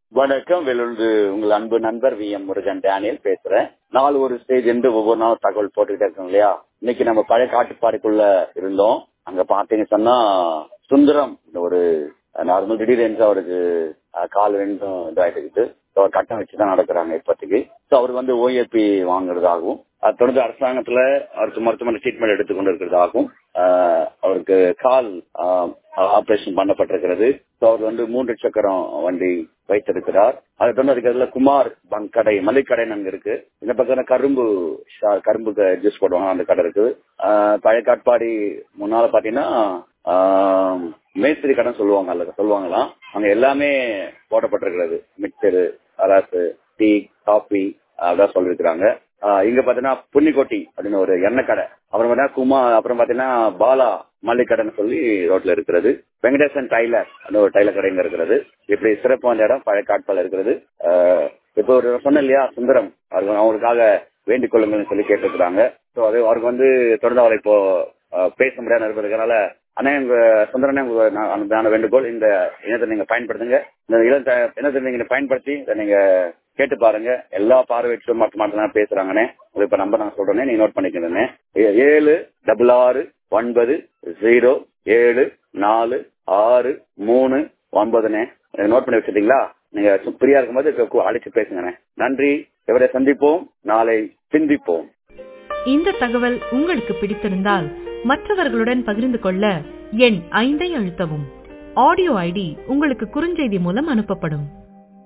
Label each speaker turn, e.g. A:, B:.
A: வணக்கம் வெளுந்து உங்கள் அன்பு நண்பர் வி எம் முருகன் டேனியல் பேசுறேன் நாலு ஒரு ஸ்டேஜ் என்று ஒவ்வொரு நாளும் தகவல் போட்டுக்கிட்டே இருக்கோம் இல்லையா இன்னைக்கு நம்ம பழைய காட்டுப்பாறைக்குள்ள இருந்தோம் அங்க பாத்தீங்க சொன்னா சுந்தரம் இந்த ஒரு நார்மல் திடீர்னு அவருக்கு அஹ், கால் ரெண்டும் இதாயிட்டு அவர் கட்டம் வச்சுதான் நடக்கிறாங்க இப்போதைக்கு ஸோ அவர் வந்து ஓஏபி வாங்குறதாகவும் அது தொடர்ந்து அரசாங்கத்துல அவருக்கு மருத்துவமனை ட்ரீட்மெண்ட் எடுத்துக்கொண்டு இருக்கிறதாகவும் ஆஹ், அவருக்கு கால் ஆபரேஷன் பண்ணப்பட்டிருக்கிறது ஸோ அவர் வந்து மூன்று சக்கரம் வண்டி வைத்திருக்கிறார் அதை தொடர்ந்து அதுக்கு அதுல குமார் பங்க் கடை மல்லிக்கடைன்னு அங்க இருக்கு இந்த பக்கம் கரும்பு ஷா- கரும்பு ஜூஸ் போடுவாங்க அந்த கடை இருக்குது ஆஹ், பழைய காட்பாடி முன்னால பாத்தீங்கன்னா ஆஹ், மேஸ்திரி கடன் சொல்லுவாங்க அல்ல சொல்லுவாங்களாம் அங்க எல்லாமே போடப்பட்டிருக்கிறது மிக்சரு அராசு டீ காபி அதான் சொல்லிருக்கிறாங்க ஆஹ் இங்க பாத்தீங்கன்னா புன்னிக்கோட்டி அப்படின்னு ஒரு எண்ணெய் கடை அப்புறம் பாத்தீங்கன்னா குமா அப்புறம் பாத்தீங்கன்னா பாலா மல்லிக்கடைன்னு சொல்லி ரோட்ல இருக்கிறது வெங்கடேசன் டைலர் அந்த ஒரு டைலர் கடைங்க இருக்கிறது இப்படி சிறப்பான இடம் பழைய காட்பால இருக்கிறது ஆஹ் இப்போ ஒரு சொன்ன இல்லையா சுந்தரம் அவருக்கு அவங்களுக்காக வேண்டிக் கொள்ளுங்கள்னு சொல்லி கேட்டிருக்கிறாங்க ஸோ அது அவருக்கு வந்து தொடர்ந்து அவரை இப்போ ஆஹ் பேச முடியாத இருக்கிறதுனால அண்ணா உங்க சுந்தரனே உங்க நான் அன்பான வேண்டுகோள் இந்த இனத்தை நீங்க பயன்படுத்துங்க இந்த இனத்தை இனத்தை நீங்க பயன்படுத்தி இதை நீங்க கேட்டு பாருங்க எல்லா பார்வையற்றும் மற்ற மாற்றம் பேசுறாங்கண்ணே உங்களுக்கு இப்ப நம்பர் நான் சொல்றேனே நீங்க நோட் பண்ணிக்கிறேனே ஏ- ஏழு டபுள் ஆறு ஒன்பது ஜீரோ ஏழு நாலு ஆறு மூணு ஒன்பதுண்ணே நோட் பண்ணி வச்சிட்டீங்களா நீங்க சு- ஃப்ரீயா இருக்கும்போது கு- அழைச்சு பேசுங்கண்ணே நன்றி இவரை சந்திப்போம் நாளை சிந்திப்போம்
B: இந்த தகவல் உங்களுக்கு பிடித்திருந்தால் மற்றவர்களுடன் பகிர்ந்து கொள்ள எண் ஐந்தை அழுத்தவும் ஆடியோ ஐடி உங்களுக்கு குறுஞ்செய்தி மூலம் அனுப்பப்படும்